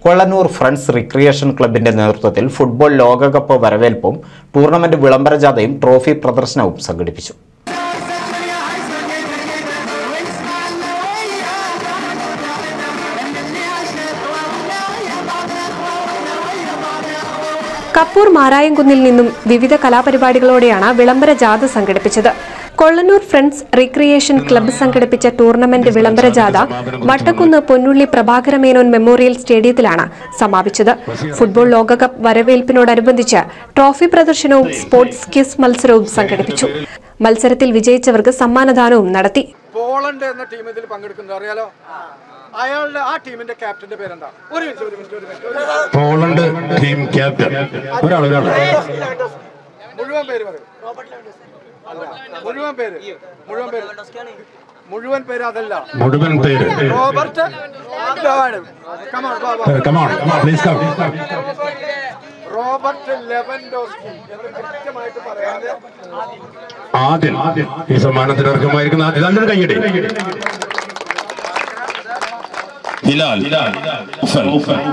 Kollannur friends recreation ക്ലബിന്റെ നേതൃത്വത്തിൽ football ലോകകപ്പ് വരവേൽപ്പും ടൂർണമെന്റ് വിളംബരജാഥയും ട്രോഫി പ്രദർശനവും സംഘടിപ്പിച്ചു കപ്പൂർ മാരായംകുന്നിൽ നിന്നും വിവിധ കലാപരിപാടികളോടെയാണ് വിളംബര ജാഥ സംഘടിപ്പിച്ചത് കൊള്ളന്നൂർ ഫ്രണ്ട്സ് റീക്രിയേഷൻ ക്ലബ്ബ് സംഘടിപ്പിച്ച ടൂർണമെന്റ് വിളംബര ജാഥ വട്ടക്കുന്ന് പൊന്നുള്ളി പ്രഭാകരമേനോൻ മെമ്മോറിയൽ സ്റ്റേഡിയത്തിലാണ് സമാപിച്ചത് ഫുട്ബോൾ ലോകകപ്പ് വരവേൽപ്പിനോടനുബന്ധിച്ച് ട്രോഫി പ്രദർശനവും സ്പോർട്സ് ക്വിസ് മത്സരവും സംഘടിപ്പിച്ചു മത്സരത്തിൽ വിജയിച്ചവർക്ക് സമ്മാനദാനവും നടത്തി പോളണ്ട് എന്ന ടീം ഇതിൽ പങ്കെടുക്കുന്നത് അറിയാലോ അയാളുടെ ആ ടീമിന്റെ ക്യാപ്റ്റന്റെ പേരെന്താ ഒരു മിനിറ്റ് ഒരു മിനിറ്റ് ഒരു മിനിറ്റ് ഒരു മിനിറ്റ്. പോളണ്ട് ടീം ക്യാപ്റ്റൻ ഒരാൾ ഒരാൾ മുഴുവൻ പേര് പറയും അല്ല മുഴുവൻ പേര് മുഴുവൻ പേര് മുഴുവൻ പേര് അതല്ല മുഴുവൻ പേര് റോബർട്ട് ഇതാണ്. Come on, വാ, വാ. Come on please come Robert Lewandowski എന്ന് കൃത്യമായിട്ട് പറയാതെ ആദ്യം ഈ സമ്മാനത്തിന് അർഹമായിരിക്കുന്ന ആദ്യം നല്ലൊരു കൈയടി ഹിലാൽ ഉഫൽ.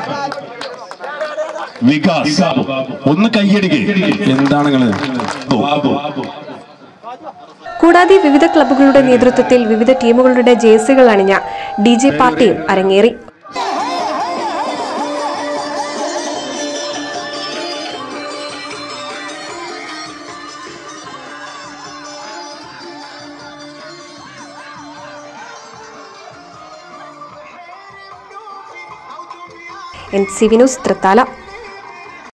വികാസ് ഒന്ന് കൈയടിക്ക് എന്താണ് നിങ്ങള് ബാബു കൂടാതെ വിവിധ ക്ലബ്ബുകളുടെ നേതൃത്വത്തിൽ വിവിധ ടീമുകളുടെ ജേഴ്സികൾ അണിഞ്ഞ ഡി ജെ പാർട്ടിയും അരങ്ങേറി എൻ സി വിനൂസ് തൃത്താല